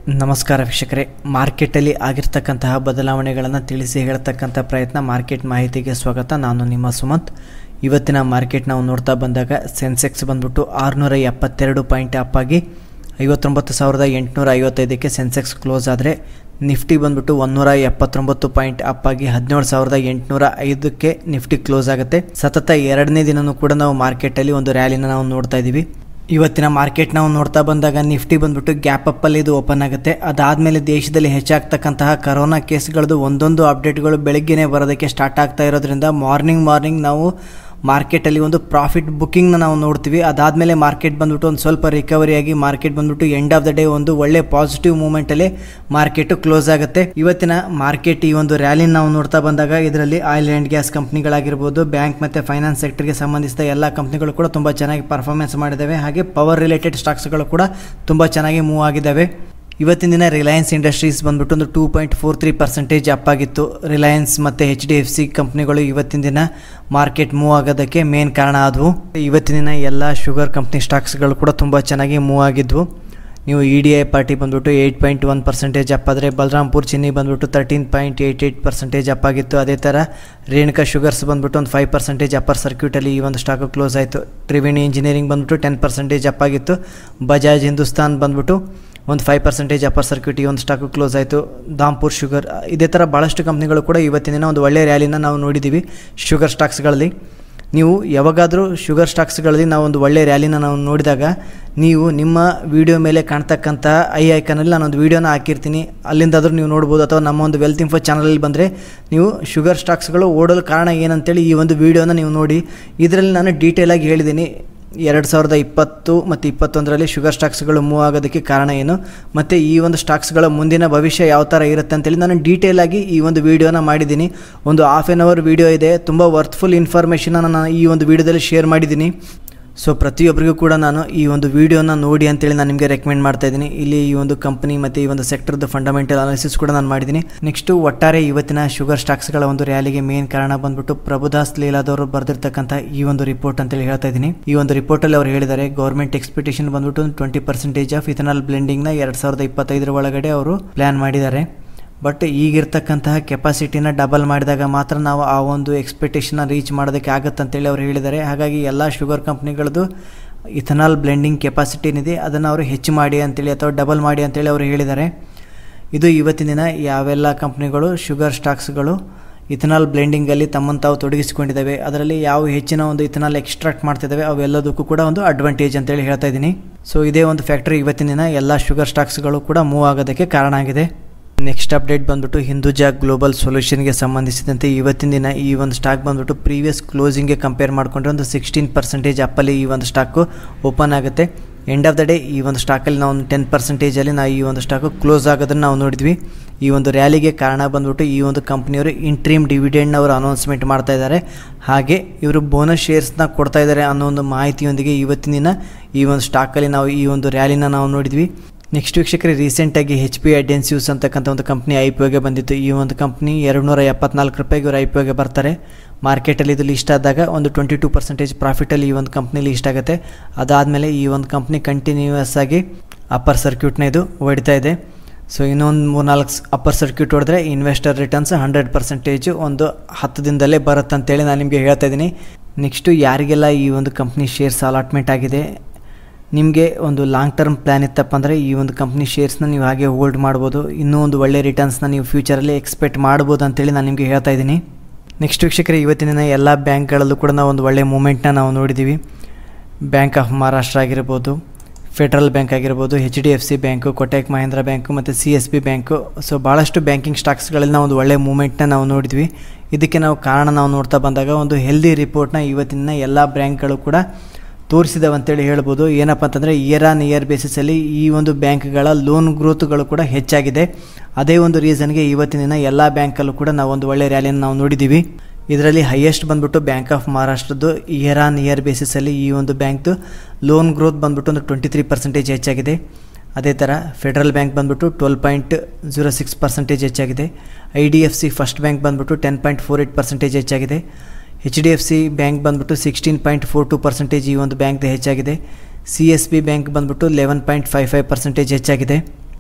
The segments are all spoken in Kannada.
ನಮಸ್ಕಾರ ವೀಕ್ಷಕರೇ ಮಾರ್ಕೆಟಲ್ಲಿ ಆಗಿರ್ತಕ್ಕಂತಹ ಬದಲಾವಣೆಗಳನ್ನು ತಿಳಿಸಿ ಹೇಳ್ತಕ್ಕಂಥ ಪ್ರಯತ್ನ ಮಾರ್ಕೆಟ್ ಮಾಹಿತಿಗೆ ಸ್ವಾಗತ ನಾನು ನಿಮ್ಮ ಸುಮಂತ್ ಇವತ್ತಿನ ಮಾರ್ಕೆಟ್ ನಾವು ನೋಡ್ತಾ ಬಂದಾಗ ಸೆನ್ಸೆಕ್ಸ್ ಬಂದ್ಬಿಟ್ಟು ಆರುನೂರ ಎಪ್ಪತ್ತೆರಡು ಪಾಯಿಂಟ್ ಅಪ್ ಆಗಿ ಐವತ್ತೊಂಬತ್ತು ಸಾವಿರದ ಎಂಟುನೂರ ಐವತ್ತೈದಕ್ಕೆ ಸೆನ್ಸೆಕ್ಸ್ ಕ್ಲೋಸ್ ಆದರೆ ನಿಫ್ಟಿ ಬಂದ್ಬಿಟ್ಟು ಒಂದೂರ ಎಪ್ಪತ್ತೊಂಬತ್ತು ಪಾಯಿಂಟ್ ಅಪ್ ಆಗಿ ಹದಿನೇಳು ಸಾವಿರದ ಎಂಟುನೂರ ಐದಕ್ಕೆ ನಿಫ್ಟಿ ಕ್ಲೋಸ್ ಆಗುತ್ತೆ ಸತತ ಎರಡನೇ ದಿನನೂ ಕೂಡ ನಾವು ಮಾರ್ಕೆಟಲ್ಲಿ ಒಂದು ರ್ಯಾಲಿನ ನಾವು ನೋಡ್ತಾ ಇದ್ದೀವಿ ಇವತ್ತಿನ ಮಾರ್ಕೆಟ್ ನಾವು ನೋಡ್ತಾ ಬಂದಾಗ ನಿಫ್ಟಿ ಬಂದ್ಬಿಟ್ಟು ಗ್ಯಾಪ್ ಅಪ್ಪಲ್ಲಿ ಇದು ಓಪನ್ ಆಗುತ್ತೆ ಅದಾದಮೇಲೆ ದೇಶದಲ್ಲಿ ಹೆಚ್ಚಾಗ್ತಕ್ಕಂತಹ ಕರೋನಾ ಕೇಸ್ಗಳದ್ದು ಒಂದೊಂದು ಅಪ್ಡೇಟ್ಗಳು ಬೆಳಗ್ಗೆನೇ ಬರೋದಕ್ಕೆ ಸ್ಟಾರ್ಟ್ ಆಗ್ತಾ ಇರೋದ್ರಿಂದ ಮಾರ್ನಿಂಗ್ ಮಾರ್ನಿಂಗ್ ನಾವು ಮಾರ್ಕೆಟಲ್ಲಿ ಒಂದು ಪ್ರಾಫಿಟ್ ಬುಕ್ಕಿಂಗ್ನ ನಾವು ನೋಡ್ತೀವಿ ಅದಾದಮೇಲೆ ಮಾರ್ಕೆಟ್ ಬಂದ್ಬಿಟ್ಟು ಒಂದು ಸ್ವಲ್ಪ ರಿಕವರಿ ಆಗಿ ಮಾರ್ಕೆಟ್ ಬಂದ್ಬಿಟ್ಟು ಎಂಡ್ ಆಫ್ ದ ಡೇ ಒಂದು ಒಳ್ಳೆ ಪಾಸಿಟಿವ್ ಮೂಮೆಂಟಲ್ಲಿ ಮಾರ್ಕೆಟು ಕ್ಲೋಸ್ ಆಗುತ್ತೆ ಇವತ್ತಿನ ಮಾರ್ಕೆಟ್ ಈ ಒಂದು ರ್ಯಾಲಿನ ನಾವು ನೋಡ್ತಾ ಬಂದಾಗ ಇದರಲ್ಲಿ ಆಯಿಲ್ ಆ್ಯಂಡ್ ಗ್ಯಾಸ್ ಕಂಪ್ನಿಗಳಾಗಿರ್ಬೋದು ಬ್ಯಾಂಕ್ ಮತ್ತು ಫೈನಾನ್ಸ್ ಸೆಕ್ಟರ್ಗೆ ಸಂಬಂಧಿಸಿದ ಎಲ್ಲ ಕಂಪ್ನಿಗಳು ಕೂಡ ತುಂಬ ಚೆನ್ನಾಗಿ ಪರ್ಫಾರ್ಮೆನ್ಸ್ ಮಾಡಿದ್ದಾವೆ ಹಾಗೆ ಪವರ್ ರಿಲೇಟೆಡ್ ಸ್ಟಾಕ್ಸ್ಗಳು ಕೂಡ ತುಂಬ ಚೆನ್ನಾಗಿ ಮೂವ್ ಆಗಿದ್ದಾವೆ ಇವತ್ತಿನ ದಿನ ರಿಲಯನ್ಸ್ ಇಂಡಸ್ಟ್ರೀಸ್ ಬಂದ್ಬಿಟ್ಟು ಒಂದು two point four three percentage up ಆಗಿತ್ತು ರಿಲಯನ್ಸ್ ಮತ್ತು ಎಚ್ ಡಿ ಎಫ್ ಸಿ ಕಂಪ್ನಿಗಳು ಇವತ್ತಿನ ದಿನ ಮಾರ್ಕೆಟ್ ಮೂವ್ ಆಗೋದಕ್ಕೆ ಮೇನ್ ಕಾರಣ ಆದವು ಇವತ್ತಿನ ದಿನ ಎಲ್ಲ ಶುಗರ್ ಕಂಪ್ನಿ ಸ್ಟಾಕ್ಸ್ಗಳು ಕೂಡ ತುಂಬ ಚೆನ್ನಾಗಿ ಮೂವ್ ಆಗಿದ್ವು ನೀವು ಇ ಡಿ ಐ ಪಾರ್ಟಿ ಬಂದ್ಬಿಟ್ಟು eight point one percentage up ಆದರೆ ಬಲರಾಮ್ಪುರ್ ಚಿನ್ನಿ ಬಂದ್ಬಿಟ್ಟು thirteen point eight eight percentage up ಆಗಿತ್ತು ಅದೇ ಥರ ರೇಣುಕಾ ಶುಗರ್ಸ್ ಬಂದ್ಬಿಟ್ಟು ಒಂದು ಫೈವ್ ಪರ್ಸೆಂಟೇಜ್ ಅಪ್ಪರ್ ಸರ್ಕ್ಯೂಟಲ್ಲಿ ಈ ಒಂದು ಸ್ಟಾಕು ಕ್ಲೋಸ್ ಆಯಿತು ತ್ರಿವೇಣಿ ಇಂಜಿನಿಯರಿಂಗ್ ಬಂದ್ಬಿಟ್ಟು ಟೆನ್ ಪರ್ಸೆಂಟೇಜ್ ಅಪ್ ಆಗಿತ್ತು ಬಜಾಜ್ ಹಿಂದೂಸ್ತಾನ್ ಬಂದ್ಬಿಟ್ಟು ಒಂದು ಫೈವ್ ಪರ್ಸೆಂಟೇಜ್ ಅಪ್ಪರ್ ಸರ್ಕ್ಯೂಟ್ ಈ ಒಂದು ಸ್ಟಾಕು ಕ್ಲೋಸ್ ಆಯಿತು ದಾಂಪುರ್ ಶುಗರ್ ಇದೇ ಥರ ಭಾಳಷ್ಟು ಕಂಪ್ನಿಗಳು ಕೂಡ ಇವತ್ತಿನ ದಿನ ಒಂದು ಒಳ್ಳೆಯ ರ್ಯಾಲಿನ ನಾವು ನೋಡಿದ್ದೀವಿ ಶುಗರ್ ಸ್ಟಾಕ್ಸ್ಗಳಲ್ಲಿ ನೀವು ಯಾವಾಗಾದರೂ ಶುಗರ್ ಸ್ಟಾಕ್ಸ್ಗಳಲ್ಲಿ ನಾವು ಒಂದು ಒಳ್ಳೆಯ ರ್ಯಾಲಿನ ನಾವು ನೋಡಿದಾಗ ನೀವು ನಿಮ್ಮ ವಿಡಿಯೋ ಮೇಲೆ ಕಾಣ್ತಕ್ಕಂಥ ಐ ಐಕನಲ್ಲಿ ನಾನೊಂದು ವೀಡಿಯೋನ ಹಾಕಿರ್ತೀನಿ ಅಲ್ಲಿಂದಾದರೂ ನೀವು ನೋಡ್ಬೋದು ಅಥವಾ ನಮ್ಮ ಒಂದು ವೆಲ್ತ್ ಇನ್ಫೋ ಚಾನಲಲ್ಲಿ ಬಂದರೆ ನೀವು ಶುಗರ್ ಸ್ಟಾಕ್ಸ್ಗಳು ಓಡಲು ಕಾರಣ ಏನಂತೇಳಿ ಈ ಒಂದು ವೀಡಿಯೋನ ನೀವು ನೋಡಿ ಇದರಲ್ಲಿ ನಾನು ಡೀಟೇಲಾಗಿ ಹೇಳಿದ್ದೀನಿ ಎರಡು ಸಾವಿರದ ಇಪ್ಪತ್ತು ಮತ್ತು ಇಪ್ಪತ್ತೊಂದರಲ್ಲಿ ಶುಗರ್ ಸ್ಟಾಕ್ಸ್ಗಳು ಮೂವ್ ಆಗೋದಕ್ಕೆ ಕಾರಣ ಏನು ಮತ್ತು ಈ ಒಂದು ಸ್ಟಾಕ್ಸ್ಗಳ ಮುಂದಿನ ಭವಿಷ್ಯ ಯಾವ ಥರ ಇರುತ್ತೆ ಅಂತೇಳಿ ನಾನು ಡೀಟೇಲಾಗಿ ಈ ಒಂದು ವೀಡಿಯೋನ ಮಾಡಿದ್ದೀನಿ ಒಂದು ಹಾಫ್ ಆನ್ ಅವರ್ ವೀಡಿಯೋ ಇದೆ ತುಂಬ ವರ್ತ್ಫುಲ್ ಇನ್ಫಾರ್ಮೇಷನ್ನ ನಾನು ಈ ಒಂದು ವೀಡಿಯೋದಲ್ಲಿ ಶೇರ್ ಮಾಡಿದ್ದೀನಿ ಸೊ ಪ್ರತಿಯೊಬ್ಬರಿಗೂ ಕೂಡ ನಾನು ಈ ಒಂದು ವೀಡಿಯೋನ ನೋಡಿ ಅಂತೇಳಿ ನಾನು ನಿಮಗೆ ರೆಕಮೆಂಡ್ ಮಾಡ್ತಾ ಇದ್ದೀನಿ ಇಲ್ಲಿ ಈ ಒಂದು ಕಂಪನಿ ಮತ್ತು ಈ ಒಂದು ಸೆಕ್ಟರ್ದು ಫಂಡಮೆಂಟಲ್ ಅನಾಲಿಸಿಸ್ ಕೂಡ ನಾನು ಮಾಡಿದ್ದೀನಿ ನೆಕ್ಸ್ಟು ಒಟ್ಟಾರೆ ಇವತ್ತಿನ ಶುಗರ್ ಸ್ಟಾಕ್ಸ್ಗಳ ಒಂದು ರ್ಯಾಲಿಗೆ ಮೇನ್ ಕಾರಣ ಬಂದ್ಬಿಟ್ಟು ಪ್ರಭುದಾಸ್ ಲೀಲಾದವರು ಬರೆದಿರ್ತಕ್ಕಂಥ ಈ ಒಂದು ರಿಪೋರ್ಟ್ ಅಂತೇಳಿ ಹೇಳ್ತಾ ಇದ್ದೀನಿ ಈ ಒಂದು ರಿಪೋರ್ಟಲ್ಲಿ ಅವರು ಹೇಳಿದ್ದಾರೆ ಗೌರ್ಮೆಂಟ್ ಎಕ್ಸ್ಪೆಕ್ಟೇಷನ್ ಬಂದ್ಬಿಟ್ಟು ಟ್ವೆಂಟಿ ಪರ್ಸೆಂಟೇಜ್ ಆಫ್ ಇಥನಾಲ್ ಬ್ಲೆಂಡಿಂಗ್ನ ಎರಡು ಸಾವಿರದ ಇಪ್ಪತ್ತೈದರ ಒಳಗಡೆ ಅವರು ಪ್ಲ್ಯಾನ್ ಮಾಡಿದ್ದಾರೆ ಬಟ್ ಈಗಿರ್ತಕ್ಕಂತಹ ಕೆಪಾಸಿಟಿನ ಡಬಲ್ ಮಾಡಿದಾಗ ಮಾತ್ರ ನಾವು ಆ ಒಂದು ಎಕ್ಸ್ಪೆಕ್ಟೇಷನ್ನ ರೀಚ್ ಮಾಡೋದಕ್ಕೆ ಆಗುತ್ತಂತೇಳಿ ಅವರು ಹೇಳಿದ್ದಾರೆ ಹಾಗಾಗಿ ಎಲ್ಲ ಶುಗರ್ ಕಂಪ್ನಿಗಳದ್ದು ಇಥನಾಲ್ ಬ್ಲೆಂಡಿಂಗ್ ಕೆಪಾಸಿಟಿ ಏನಿದೆ ಅದನ್ನು ಅವರು ಹೆಚ್ಚು ಮಾಡಿ ಅಂತೇಳಿ ಅಥವಾ ಡಬಲ್ ಮಾಡಿ ಅಂತೇಳಿ ಅವರು ಹೇಳಿದ್ದಾರೆ ಇದು ಇವತ್ತಿನ ದಿನ ಯಾವೆಲ್ಲ ಕಂಪ್ನಿಗಳು ಶುಗರ್ ಸ್ಟಾಕ್ಸ್ಗಳು ಇಥನಾಲ್ ಬ್ಲೆಂಡಿಂಗಲ್ಲಿ ತಮ್ಮನ್ನು ತಾವು ತೊಡಗಿಸಿಕೊಂಡಿದ್ದಾವೆ ಅದರಲ್ಲಿ ಯಾವ ಹೆಚ್ಚಿನ ಒಂದು ಇಥನಾಲ್ ಎಕ್ಸ್ಟ್ರಾಕ್ಟ್ ಮಾಡ್ತಿದ್ದಾವೆ ಅವೆಲ್ಲದಕ್ಕೂ ಕೂಡ ಒಂದು ಅಡ್ವಾಂಟೇಜ್ ಅಂತೇಳಿ ಹೇಳ್ತಾ ಇದ್ದೀನಿ ಸೊ ಇದೇ ಒಂದು ಫ್ಯಾಕ್ಟ್ರಿ ಇವತ್ತಿನ ದಿನ ಎಲ್ಲ ಶುಗರ್ ಸ್ಟಾಕ್ಸ್ಗಳು ಕೂಡ ಮೂವ್ ಆಗೋದಕ್ಕೆ ಕಾರಣ ಆಗಿದೆ ನೆಕ್ಸ್ಟ್ ಅಪ್ಡೇಟ್ ಬಂದ್ಬಿಟ್ಟು ಹಿಂದೂಜಾ ಗ್ಲೋಬಲ್ ಸೊಲ್ಯೂಷನ್ಗೆ ಸಂಬಂಧಿಸಿದಂತೆ ಇವತ್ತಿನ ದಿನ ಈ ಒಂದು ಸ್ಟಾಕ್ ಬಂದ್ಬಿಟ್ಟು ಪ್ರೀವಿಯಸ್ ಕ್ಲೋಸಿಂಗ್ಗೆ ಕಂಪೇರ್ ಮಾಡಿಕೊಂಡ್ರೆ ಒಂದು ಸಿಕ್ಸ್ಟೀನ್ ಪರ್ಸೆಂಟೇಜ್ ಅಪ್ಪಲ್ಲಿ ಈ ಒಂದು ಸ್ಟಾಕು ಓಪನ್ ಆಗುತ್ತೆ ಎಂಡ್ ಆಫ್ ದ ಡೇ ಈ ಒಂದು ಸ್ಟಾಕಲ್ಲಿ ನಾವು ಒಂದು ಟೆನ್ ಪರ್ಸೆಂಟೇಜಲ್ಲಿ ನಾವು ಈ ಒಂದು ಸ್ಟಾಕು ಕ್ಲೋಸ್ ಆಗೋದನ್ನು ನಾವು ನೋಡಿದ್ವಿ ಈ ಒಂದು ರ್ಯಾಲಿಗೆ ಕಾರಣ ಬಂದ್ಬಿಟ್ಟು ಈ ಒಂದು ಕಂಪ್ನಿಯವರು ಇಂಟ್ರೀಮ್ ಡಿವಿಡೆಂಡ್ನ ಅವರು ಅನೌನ್ಸ್ಮೆಂಟ್ ಮಾಡ್ತಾ ಇದ್ದಾರೆ ಹಾಗೆ ಇವರು ಬೋನಸ್ ಶೇರ್ಸ್ನ ಕೊಡ್ತಾ ಇದ್ದಾರೆ ಅನ್ನೋ ಒಂದು ಮಾಹಿತಿಯೊಂದಿಗೆ ಇವತ್ತಿನ ದಿನ ಈ ಒಂದು ಸ್ಟಾಕಲ್ಲಿ ನಾವು ಈ ಒಂದು ರ್ಯಾಲಿನ ನಾವು ನೋಡಿದ್ವಿ ನೆಕ್ಸ್ಟ್ ವೀಕ್ಷಕರೇ ರೀಸೆಂಟಾಗಿ ಹೆಚ್ ಪಿ ಅಡೆನ್ಸ್ಯೂಸ್ ಅಂತಕ್ಕಂಥ ಒಂದು ಕಂಪ್ನಿ ಐ ಪಿ ಒಗೆ ಬಂದಿತ್ತು ಈ ಒಂದು ಕಂಪ್ನಿ ಎರಡು ನೂರ ಎಪ್ಪತ್ನಾಲ್ಕು ರೂಪಾಯಿಗೆ ಇವರು ಐ ಪಿ ಒಗೆ ಬರ್ತಾರೆ ಮಾರ್ಕೆಟಲ್ಲಿ ಇದು ಲಿಸ್ಟ್ ಆದಾಗ ಒಂದು ಟ್ವೆಂಟಿ ಟೂ ಪರ್ಸೆಂಟೇಜ್ ಪ್ರಾಫಿಟಲ್ಲಿ ಈ ಒಂದು ಕಂಪ್ನಿ ಲಿಸ್ಟ್ ಆಗುತ್ತೆ ಅದಾದಮೇಲೆ ಈ ಒಂದು ಕಂಪ್ನಿ ಕಂಟಿನ್ಯೂಯಸ್ ಆಗಿ ಅಪ್ಪರ್ ಸರ್ಕ್ಯೂಟ್ನ ಇದು ಹೊಡಿತಾ ಇದೆ ಸೊ ಇನ್ನೊಂದು ಮೂರ್ನಾಲ್ಕು ಅಪ್ಪರ್ ಸರ್ಕ್ಯೂಟ್ ಹೊಡೆದ್ರೆ ಇನ್ವೆಸ್ಟರ್ ರಿಟರ್ನ್ಸ್ ಹಂಡ್ರೆಡ್ ಪರ್ಸೆಂಟೇಜು ಒಂದು ಹತ್ತು ದಿನದಲ್ಲೇ ಬರುತ್ತೆ ಅಂತೇಳಿ ನಾನು ನಿಮಗೆ ಹೇಳ್ತಾ ಇದ್ದೀನಿ ನೆಕ್ಸ್ಟು ಯಾರಿಗೆಲ್ಲ ಈ ಒಂದು ಕಂಪ್ನಿ ಶೇರ್ಸ್ ಅಲಾಟ್ಮೆಂಟ್ ಆಗಿದೆ ನಿಮಗೆ ಒಂದು ಲಾಂಗ್ ಟರ್ಮ್ ಪ್ಲ್ಯಾನ್ ಇತ್ತಪ್ಪ ಅಂದರೆ ಈ ಒಂದು ಕಂಪ್ನಿ ಶೇರ್ಸ್ನ ನೀವು ಹಾಗೆ ಹೋಲ್ಡ್ ಮಾಡ್ಬೋದು ಇನ್ನೂ ಒಂದು ಒಳ್ಳೆ ರಿಟರ್ನ್ಸ್ನ ನೀವು ಫ್ಯೂಚರಲ್ಲಿ ಎಕ್ಸ್ಪೆಕ್ಟ್ ಮಾಡ್ಬೋದು ಅಂತೇಳಿ ನಾನು ನಿಮಗೆ ಹೇಳ್ತಾ ಇದ್ದೀನಿ ನೆಕ್ಸ್ಟ್ ವೀಕ್ಷಕರೇ ಇವತ್ತಿನ ದಿನ ಎಲ್ಲ ಬ್ಯಾಂಕ್ಗಳಲ್ಲೂ ಕೂಡ ನಾವು ಒಂದು ಒಳ್ಳೆಯ ಮೂಮೆಂಟ್ನ ನಾವು ನೋಡಿದ್ದೀವಿ ಬ್ಯಾಂಕ್ ಆಫ್ ಮಹಾರಾಷ್ಟ್ರ ಆಗಿರ್ಬೋದು ಫೆಡ್ರಲ್ ಬ್ಯಾಂಕ್ ಆಗಿರ್ಬೋದು H D F C bank Kotak Mahindra bank ಮತ್ತು C S B bank so ಭಾಳಷ್ಟು ಬ್ಯಾಂಕಿಂಗ್ ಸ್ಟಾಕ್ಸ್ಗಳಲ್ಲಿ ನಾವು ಒಂದು ಒಳ್ಳೆಯ ಮೂಮೆಂಟ್ನ ನಾವು ನೋಡಿದ್ವಿ ಇದಕ್ಕೆ ನಾವು ಕಾರಣ ನಾವು ನೋಡ್ತಾ ಬಂದಾಗ ಒಂದು ಹೆಲ್ದಿ ರಿಪೋರ್ಟ್ನ ಇವತ್ತಿನ ಎಲ್ಲ ಬ್ಯಾಂಕ್ಗಳು ಕೂಡ ತೋರಿಸಿದವು ಅಂತೇಳಿ ಹೇಳ್ಬೋದು ಏನಪ್ಪ ಅಂತಂದರೆ ಇಯರ್ ಆನ್ ಇಯರ್ ಬೇಸಿಸಲ್ಲಿ ಈ ಒಂದು ಬ್ಯಾಂಕ್ಗಳ ಲೋನ್ ಗ್ರೋತ್ಗಳು ಕೂಡ ಹೆಚ್ಚಾಗಿದೆ ಅದೇ ಒಂದು ರೀಸನ್ಗೆ ಇವತ್ತಿನ ದಿನ ಎಲ್ಲ ಬ್ಯಾಂಕಲ್ಲೂ ಕೂಡ ನಾವು ಒಂದು ಒಳ್ಳೆ ರ್ಯಾಲಿಯನ್ನು ನಾವು ನೋಡಿದ್ದೀವಿ ಇದರಲ್ಲಿ ಹೈಯೆಸ್ಟ್ ಬಂದ್ಬಿಟ್ಟು ಬ್ಯಾಂಕ್ ಆಫ್ ಮಹಾರಾಷ್ಟ್ರದ್ದು ಇಯರ್ ಆನ್ ಇಯರ್ ಬೇಸಿಸಲ್ಲಿ ಈ ಒಂದು ಬ್ಯಾಂಕ್ದು ಲೋನ್ ಗ್ರೋತ್ ಬಂದ್ಬಿಟ್ಟು ಒಂದು ಟ್ವೆಂಟಿ ತ್ರೀ ಪರ್ಸೆಂಟೇಜ್ ಹೆಚ್ಚಾಗಿದೆ ಅದೇ ಥರ ಫೆಡ್ರಲ್ ಬ್ಯಾಂಕ್ ಬಂದ್ಬಿಟ್ಟು twelve point zero six percentage ಹೆಚ್ಚಾಗಿದೆ I D F C first bank ಬಂದ್ಬಿಟ್ಟು ten point four eight percentage ಹೆಚ್ಚಾಗಿದೆ H D F C bank ಬಂದ್ಬಿಟ್ಟು sixteen point four two percentage ಈ ಒಂದು ಬ್ಯಾಂಕ್ದು ಹೆಚ್ಚಾಗಿದೆ ಸಿ ಎಸ್ ಬಿ ಬ್ಯಾಂಕ್ ಬಂದ್ಬಿಟ್ಟು eleven point five five percentage ಹೆಚ್ಚಾಗಿದೆ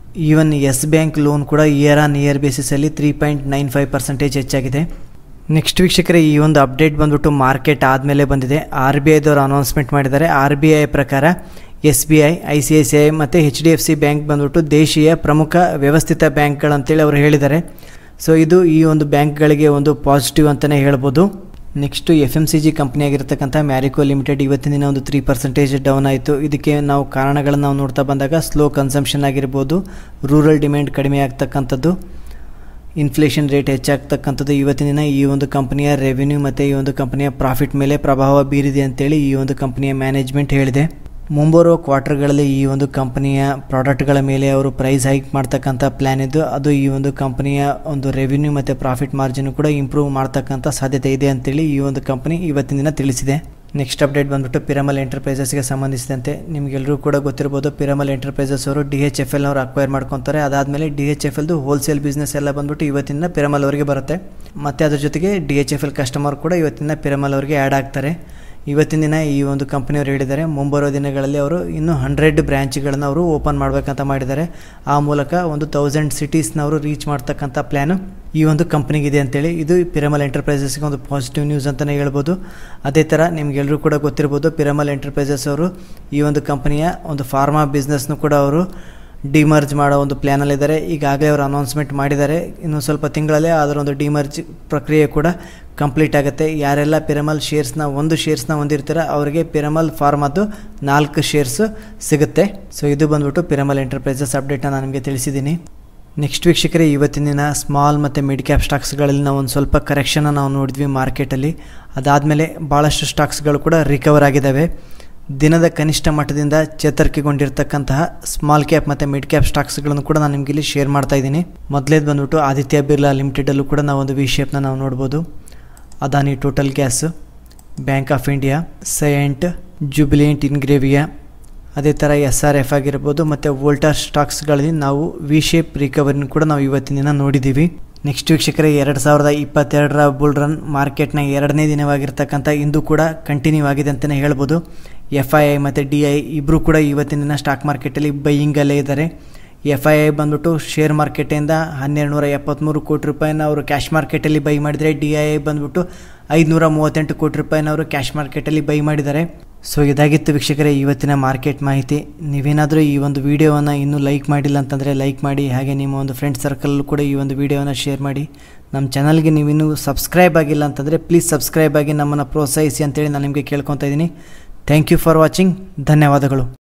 ಈವನ್ ಎಸ್ ಬ್ಯಾಂಕ್ ಲೋನ್ ಕೂಡ ಇಯರ್ ಆನ್ ಇಯರ್ ಬೇಸಿಸಲ್ಲಿ three point nine five percentage ಹೆಚ್ಚಾಗಿದೆ ನೆಕ್ಸ್ಟ್ ವೀಕ್ಷಕರೇ ಈ ಒಂದು ಅಪ್ಡೇಟ್ ಬಂದ್ಬಿಟ್ಟು ಮಾರ್ಕೆಟ್ ಆದಮೇಲೆ ಬಂದಿದೆ ಆರ್ ಬಿ ಐದವರು ಅನೌನ್ಸ್ಮೆಂಟ್ ಮಾಡಿದ್ದಾರೆ ಆರ್ ಬಿ ಐ ಪ್ರಕಾರ S B I I C I C I ಮತ್ತು H D F C bank ಬಂದ್ಬಿಟ್ಟು ದೇಶೀಯ ಪ್ರಮುಖ ವ್ಯವಸ್ಥಿತ ಬ್ಯಾಂಕ್ಗಳಂತೇಳಿ ಅವರು ಹೇಳಿದ್ದಾರೆ ಸೊ ಇದು ಈ ಒಂದು ಬ್ಯಾಂಕ್ಗಳಿಗೆ ಒಂದು ಪಾಸಿಟಿವ್ ಅಂತಲೇ ಹೇಳ್ಬೋದು next F M C G ಕಂಪ್ನಿಯಾಗಿರ್ತಕ್ಕಂಥ ಮ್ಯಾರಿಕೋ ಲಿಮಿಟೆಡ್ ಇವತ್ತಿನ ದಿನ ಒಂದು ತ್ರೀ ಪರ್ಸೆಂಟೇಜ್ ಡೌನ್ ಆಯಿತು ಇದಕ್ಕೆ ನಾವು ಕಾರಣಗಳನ್ನು ನಾವು ನೋಡ್ತಾ ಬಂದಾಗ ಸ್ಲೋ ಕನ್ಸಂಪ್ಷನ್ ಆಗಿರ್ಬೋದು ರೂರಲ್ ಡಿಮ್ಯಾಂಡ್ ಕಡಿಮೆ ಆಗ್ತಕ್ಕಂಥದ್ದು ಇನ್ಫ್ಲೇಷನ್ ರೇಟ್ ಹೆಚ್ಚಾಗ್ತಕ್ಕಂಥದ್ದು ಇವತ್ತಿನ ದಿನ ಈ ಒಂದು ಕಂಪನಿಯ ರೆವಿನ್ಯೂ ಮತ್ತು ಈ ಒಂದು ಕಂಪನಿಯ ಪ್ರಾಫಿಟ್ ಮೇಲೆ ಪ್ರಭಾವ ಬೀರಿದೆ ಅಂತೇಳಿ ಈ ಒಂದು ಕಂಪನಿಯ ಮ್ಯಾನೇಜ್ಮೆಂಟ್ ಹೇಳಿದೆ ಮುಂಬರುವ ಕ್ವಾರ್ಟರ್ಗಳಲ್ಲಿ ಈ ಒಂದು ಕಂಪನಿಯ ಪ್ರಾಡಕ್ಟ್ಗಳ ಮೇಲೆ ಅವರು ಪ್ರೈಸ್ ಹೈಕ್ ಮಾಡ್ತಕ್ಕಂಥ ಪ್ಲ್ಯಾನ್ ಇದ್ದು ಅದು ಈ ಒಂದು ಕಂಪನಿಯ ಒಂದು ರೆವಿನ್ಯೂ ಮತ್ತು ಪ್ರಾಫಿಟ್ ಮಾರ್ಜಿನ್ ಕೂಡ ಇಂಪ್ರೂವ್ ಮಾಡ್ತಕ್ಕಂಥ ಸಾಧ್ಯತೆ ಇದೆ ಅಂತೇಳಿ ಈ ಒಂದು ಕಂಪನಿ ಇವತ್ತಿನ ದಿನ ತಿಳಿಸಿದೆ ನೆಕ್ಸ್ಟ್ ಅಪ್ಡೇಟ್ ಬಂದ್ಬಿಟ್ಟು ಪಿರಮಲ್ ಎಂಟರ್ಪ್ರೈಸಸ್ಗೆ ಸಂಬಂಧಿಸಿದಂತೆ ನಿಮಗೆಲ್ಲರೂ ಕೂಡ ಗೊತ್ತಿರ್ಬೋದು ಪಿರಮಲ್ ಎಂಟರ್ಪ್ರೈಸಸ್ ಅವರು ಡಿ ಎಚ್ ಎಫ್ ಎಲ್ ಅವರು ಅಕ್ವೈರ್ ಮಾಡ್ಕೊತಾರೆ ಅದಾದಮೇಲೆ ಡಿ ಎಚ್ ಎಫ್ ಎಲ್ದು ಹೋಲ್ಸೇಲ್ ಬಿಸ್ನೆಸ್ ಎಲ್ಲ ಬಂದ್ಬಿಟ್ಟು ಇವತ್ತಿನ ಪಿರಮಲ್ ಅವರಿಗೆ ಬರುತ್ತೆ ಮತ್ತು ಅದ್ರ ಜೊತೆಗೆ D H F L customer ಕೂಡ ಇವತ್ತಿನ ಪಿರಮಲ್ ಅವರಿಗೆ ಆ್ಯಡ್ ಆಗ್ತಾರೆ ಇವತ್ತಿನ ದಿನ ಈ ಒಂದು ಕಂಪನಿಯವರು ಹೇಳಿದ್ದಾರೆ ಮುಂಬರುವ ದಿನಗಳಲ್ಲಿ ಅವರು ಇನ್ನೂ ಹಂಡ್ರೆಡ್ ಬ್ರ್ಯಾಂಚ್ಗಳನ್ನು ಅವರು ಓಪನ್ ಮಾಡಬೇಕಂತ ಮಾಡಿದ್ದಾರೆ ಆ ಮೂಲಕ ಒಂದು ತೌಸಂಡ್ ಸಿಟೀಸ್ನವರು ರೀಚ್ ಮಾಡ್ತಕ್ಕಂಥ ಪ್ಲ್ಯಾನು ಈ ಒಂದು ಕಂಪ್ನಿಗಿದೆ ಅಂತೇಳಿ ಇದು ಪಿರಮಲ್ ಎಂಟರ್ಪ್ರೈಸಸ್ಗೆ ಒಂದು ಪಾಸಿಟಿವ್ ನ್ಯೂಸ್ ಅಂತಲೇ ಹೇಳ್ಬೋದು ಅದೇ ಥರ ನಿಮಗೆಲ್ಲರೂ ಕೂಡ ಗೊತ್ತಿರ್ಬೋದು ಪಿರಮಲ್ ಎಂಟರ್ಪ್ರೈಸಸ್ ಅವರು ಈ ಒಂದು ಕಂಪನಿಯ ಒಂದು ಫಾರ್ಮಾ ಬಿಸ್ನೆಸ್ನು ಕೂಡ ಅವರು ಡಿಮರ್ಜ್ ಮಾಡೋ ಒಂದು ಪ್ಲ್ಯಾನಲ್ಲಿದ್ದಾರೆ ಈಗಾಗಲೇ ಅವರು ಅನೌನ್ಸ್ಮೆಂಟ್ ಮಾಡಿದ್ದಾರೆ ಇನ್ನು ಸ್ವಲ್ಪ ತಿಂಗಳಲ್ಲೇ ಅದರ ಒಂದು ಡಿಮರ್ಜ್ ಪ್ರಕ್ರಿಯೆ ಕೂಡ ಕಂಪ್ಲೀಟ್ ಆಗುತ್ತೆ ಯಾರೆಲ್ಲ ಪಿರಮಲ್ ಶೇರ್ಸ್ನ ಒಂದು ಶೇರ್ಸ್ನ ಹೊಂದಿರ್ತೀರ ಅವರಿಗೆ ಪಿರಮಲ್ ಫಾರ್ಮದ್ದು ನಾಲ್ಕು ಶೇರ್ಸ್ ಸಿಗುತ್ತೆ ಸೊ ಇದು ಬಂದ್ಬಿಟ್ಟು ಪಿರಮಲ್ ಎಂಟರ್ಪ್ರೈಸಸ್ ಅಪ್ಡೇಟ್ನ ನಾನು ನಿಮಗೆ ತಿಳಿಸಿದ್ದೀನಿ ನೆಕ್ಸ್ಟ್ ವೀಕ್ಷಕರೇ ಇವತ್ತಿನ ದಿನ ಸ್ಮಾಲ್ ಮತ್ತು ಮಿಡ್ ಕ್ಯಾಪ್ ಸ್ಟಾಕ್ಸ್ಗಳಲ್ಲಿ ನಾವು ಒಂದು ಸ್ವಲ್ಪ ಕರೆಕ್ಷನ್ನ ನಾವು ನೋಡಿದ್ವಿ ಮಾರ್ಕೆಟಲ್ಲಿ ಅದಾದಮೇಲೆ ಭಾಳಷ್ಟು ಸ್ಟಾಕ್ಸ್ಗಳು ಕೂಡ ರಿಕವರ್ ಆಗಿದ್ದಾವೆ ದಿನದ ಕನಿಷ್ಠ ಮಟ್ಟದಿಂದ ಚೇತರಿಕೆಗೊಂಡಿರ್ತಕ್ಕಂತಹ ಸ್ಮಾಲ್ ಕ್ಯಾಪ್ ಮತ್ತು ಮಿಡ್ ಕ್ಯಾಪ್ ಸ್ಟಾಕ್ಸ್ಗಳನ್ನು ಕೂಡ ನಾನು ನಿಮಗೆ ಇಲ್ಲಿ ಶೇರ್ ಮಾಡ್ತಾ ಇದ್ದೀನಿ ಮೊದಲೇದು ಬಂದ್ಬಿಟ್ಟು ಆದಿತ್ಯ ಬಿರ್ಲಾ ಲಿಮಿಟೆಡಲ್ಲೂ ಕೂಡ ನಾವು ಒಂದು ವಿ ಶೇಪ್ನ ನಾವು ನೋಡ್ಬೋದು Adani total gas bank of India Cyient Jubilant Ingrevia ಅದೇ ಥರ ಎಸ್ ಆರ್ ಎಫ್ ಆಗಿರ್ಬೋದು ಮತ್ತು ವೋಲ್ಟಾರ್ ಸ್ಟಾಕ್ಸ್ಗಳಲ್ಲಿ ನಾವು ವಿ ಶೇಪ್ ರಿಕವರಿನ ಕೂಡ ನಾವು ಇವತ್ತಿನ ದಿನ ನೋಡಿದ್ದೀವಿ ನೆಕ್ಸ್ಟ್ ವೀಕ್ಷಕರೇ ಎರಡು ಸಾವಿರದ ಇಪ್ಪತ್ತೆರಡರ ಬುಲ್ ರನ್ ಮಾರ್ಕೆಟ್ನ ಎರಡನೇ ದಿನವಾಗಿರ್ತಕ್ಕಂಥ ಇಂದು ಕೂಡ ಕಂಟಿನ್ಯೂ ಆಗಿದೆ ಅಂತಲೇ ಹೇಳ್ಬೋದು ಎಫ್ ಐ ಐ ಮತ್ತು ಡಿ ಐ ಇಬ್ಬರು ಕೂಡ ಇವತ್ತಿನ ದಿನ ಸ್ಟಾಕ್ ಮಾರ್ಕೆಟಲ್ಲಿ ಬೈಯಿಂಗಲ್ಲೇ ಇದ್ದಾರೆ ಎಫ್ ಐ ಐ ಬಂದ್ಬಿಟ್ಟು ಶೇರ್ ಮಾರ್ಕೆಟಿಂದ ಹನ್ನೆರಡು ನೂರ ಎಪ್ಪತ್ತ್ಮೂರು ಕೋಟಿ ರೂಪಾಯಿನ ಅವರು ಕ್ಯಾಶ್ ಮಾರ್ಕೆಟಲ್ಲಿ ಬೈ ಮಾಡಿದರೆ ಡಿ ಐ ಐ ಬಂದ್ಬಿಟ್ಟು ಐದುನೂರ ಮೂವತ್ತೆಂಟು ಕೋಟಿ ರೂಪಾಯಿನ ಅವರು ಕ್ಯಾಶ್ ಮಾರ್ಕೆಟಲ್ಲಿ ಬೈ ಮಾಡಿದ್ದಾರೆ ಸೊ ಇದಾಗಿತ್ತು ವೀಕ್ಷಕರೇ ಇವತ್ತಿನ ಮಾರ್ಕೆಟ್ ಮಾಹಿತಿ ನೀವೇನಾದರೂ ಈ ಒಂದು ವಿಡಿಯೋವನ್ನು ಇನ್ನೂ ಲೈಕ್ ಮಾಡಿಲ್ಲ ಅಂತಂದರೆ ಲೈಕ್ ಮಾಡಿ ಹಾಗೆ ನಿಮ್ಮ ಒಂದು ಫ್ರೆಂಡ್ ಸರ್ಕಲ್ಲೂ ಕೂಡ ಈ ಒಂದು ವಿಡಿಯೋನ ಶೇರ್ ಮಾಡಿ ನಮ್ಮ ಚಾನಲ್ಗೆ ನೀವಿನ್ನೂ ಸಬ್ಸ್ಕ್ರೈಬ್ ಆಗಿಲ್ಲ ಅಂತಂದರೆ ಪ್ಲೀಸ್ ಸಬ್ಸ್ಕ್ರೈಬ್ ಆಗಿ ನಮ್ಮನ್ನು ಪ್ರೋತ್ಸಾಹಿಸಿ ಅಂತೇಳಿ ನಾನು ನಿಮಗೆ ಕೇಳ್ಕೊತಾ ಇದ್ದೀನಿ ಥ್ಯಾಂಕ್ ಯು ಫಾರ್ ವಾಚಿಂಗ್ ಧನ್ಯವಾದಗಳು